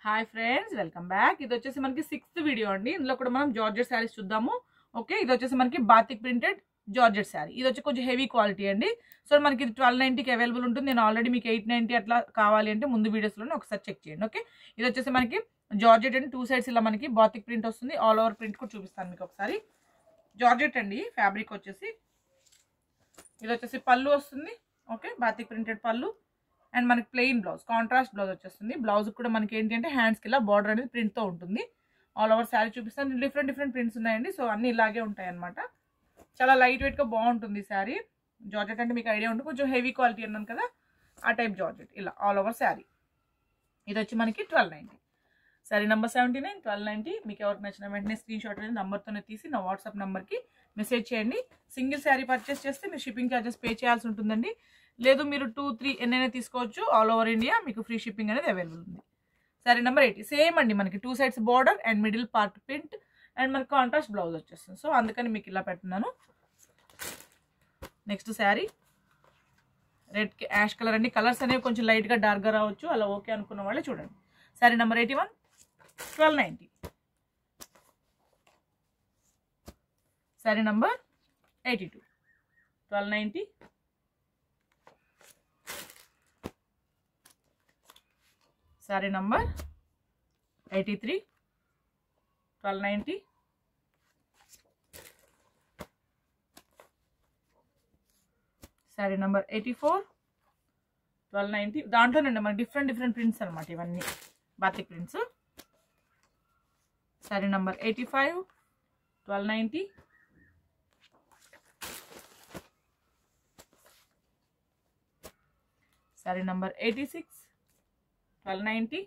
hi friends welcome back ఇది వచ్చేసి మనకి సిక్స్త్ వీడియో అండి ఇందులో కూడా మనం జార్జెట్ శారీస్ చూద్దాము ఓకే ఇది వచ్చేసి మనకి బాతిక్ ప్రింటెడ్ జార్జెట్ శారీ ఇది వచ్చి కొంచెం హెవీ క్వాలిటీ అండి సో మనకి ఇది ట్వెల్వ్ నైన్టీకి అవైలబుల్ ఉంటుంది నేను ఆల్రెడీ మీకు ఎయిట్ నైన్టీ అట్లా కావాలి అంటే ముందు వీడియోస్లోనే ఒకసారి చెక్ చేయండి ఓకే ఇది వచ్చేసి మనకి జార్జెట్ అండి టూ సైడ్స్ ఇలా మనకి బాతిక్ ప్రింట్ వస్తుంది ఆల్ ఓవర్ ప్రింట్ కూడా చూపిస్తాను మీకు ఒకసారి జార్జెట్ అండి ఫ్యాబ్రిక్ వచ్చేసి ఇది వచ్చేసి పళ్ళు వస్తుంది ఓకే బాతిక్ ప్రింటెడ్ పళ్ళు అండ్ మనకి ప్లెయిన్ బ్లౌజ్ కాంట్రాస్ట్ బ్లౌజ్ వచ్చేస్తుంది బ్లౌజ్ కూడా మనకి ఏంటి అంటే హ్యాండ్స్కి ఇలా బార్డర్ అనేది ప్రింట్తో ఉంటుంది ఆల్ ఓవర్ శారీ చూపిస్తాను డిఫరెంట్ డిఫరెంట్ ప్రింట్స్ ఉన్నాయండి సో అన్ని ఇలాగే ఉంటాయి అనమాట చాలా లైట్ వెయిట్గా బాగుంటుంది శారీ జార్జెట్ అంటే మీకు ఐడియా ఉంటుంది కొంచెం హెవీ క్వాలిటీ అన్నాను కదా ఆ టైప్ జార్జెట్ ఇలా ఆల్ ఓవర్ శారీ ఇది వచ్చి మనకి twelve ninety sari number seventy nine twelve ninety మీకు ఎవరికి నచ్చిన వెంటనే స్క్రీన్ షాట్ అనేది నెంబర్తోనే తీసి నా వాట్సాప్ నెంబర్కి మెసేజ్ చేయండి సింగిల్ శారీ పర్చేస్ చేస్తే మీరు షిప్పింగ్ ఛార్జెస్ పే చేయాల్సి ఉంటుందండి లేదు మీరు టూ త్రీ ఎన్నైనా తీసుకోవచ్చు ఆల్ ఓవర్ ఇండియా మీకు ఫ్రీ షిప్పింగ్ అనేది అవైలబుల్ ఉంది సరే నెంబర్ ఎయిటీ సేమ్ అండి మనకి two sides border and middle part print and మనకి కాంట్రాస్ట్ బ్లౌజ్ వచ్చేస్తుంది సో అందుకని మీకు ఇలా పెట్టున్నాను next sari red ash colour అండి కలర్స్ అనేవి కొంచెం లైట్గా డార్క్గా రావచ్చు అలా ఓకే అనుకున్న వాళ్ళే చూడండి sari number eighty one twelve ninety sari number eighty two twelve ninety sari number eighty three twelve ninety sari number eighty four twelve ninety దాంట్లోనండి మనకి డిఫరెంట్ డిఫరెంట్ ప్రింట్స్ అనమాట ఇవన్నీ batik prints sari number eighty five twelve ninety sari number eighty six twelve ninety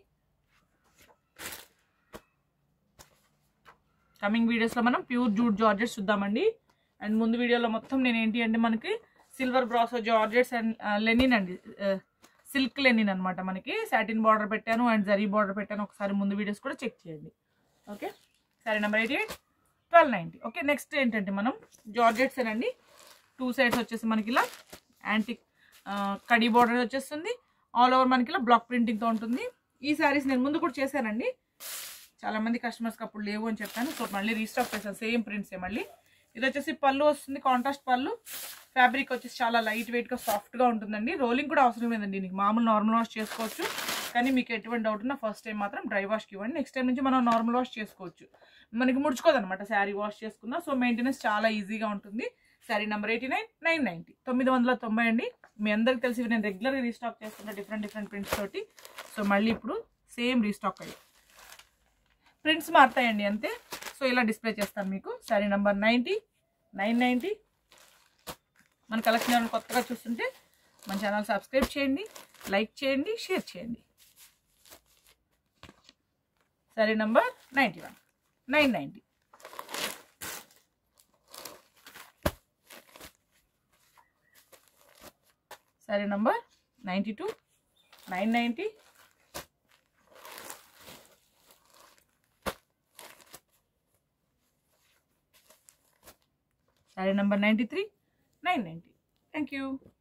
coming వీడియోస్లో మనం pure jute georgettes చూద్దామండి and ముందు వీడియోలో మొత్తం నేను ఏంటి అంటే మనకి silver brasso georgettes and linen అండి సిల్క్ లెనిన్ అనమాట మనకి సాటిన్ బార్డర్ పెట్టాను అండ్ జరీ బార్డర్ పెట్టాను ఒకసారి ముందు వీడియోస్ కూడా చెక్ చేయండి ఓకే సరే number eighty eight twelve ninety okay next ఏంటంటే మనం జార్జెట్స్ అండి టూ సైడ్స్ వచ్చేసి మనకి ఇలా యాంటిక్ కడీ బార్డర్ వచ్చేస్తుంది ఆల్ ఓవర్ మనకి ఇలా బ్లాక్ ప్రింటింగ్తో ఉంటుంది ఈ శారీస్ నేను ముందు కూడా చేశానండి చాలా మంది కస్టమర్స్కి అప్పుడు లేవు అని చెప్పాను సో మళ్ళీ రీస్టాక్ చేశాను సేమ్ ప్రింట్సే మళ్ళీ ఇది వచ్చేసి పళ్ళు వస్తుంది కాంట్రాస్ట్ పళ్ళు ఫ్యాబ్రిక్ వచ్చేసి చాలా లైట్ వెయిట్గా సాఫ్ట్గా ఉంటుందండి రోలింగ్ కూడా అవసరం లేదండి నీకు మామూలు నార్మల్ వాష్ చేసుకోవచ్చు కానీ మీకు ఎటువంటి డౌట్ ఉన్నా ఫస్ట్ టైం మాత్రం డ్రై వాష్కి ఇవ్వండి నెక్స్ట్ టైం నుంచి మనం నార్మల్ వాష్ చేసుకోవచ్చు మనకి ముడుచుకోదనమాట శారీ వాష్ చేసుకున్నా సో మెయింటెనెన్స్ చాలా ఈజీగా ఉంటుంది sari number eighty nine nine ninety తొమ్మిది వందల తొంభై అండి మీ అందరికి తెలిసి నేను రెగ్యులర్గా రీస్టాక్ చేస్తున్నా డిఫరెంట్ డిఫరెంట్ ప్రింట్స్ తోటి సో మళ్ళీ ఇప్పుడు సేమ్ రీస్టాక్ అయ్యి ప్రింట్స్ మారుతాయండి అంతే సో ఇలా డిస్ప్లే చేస్తాను మీకు sari number ninety nine ninety మన కలెక్షన్ ఏమైనా కొత్తగా చూస్తుంటే మన ఛానల్ సబ్స్క్రైబ్ చేయండి లైక్ చేయండి షేర్ చేయండి sari number ninety one nine ninety sari number ninety two nine ninety sari number ninety three nine ninety thank you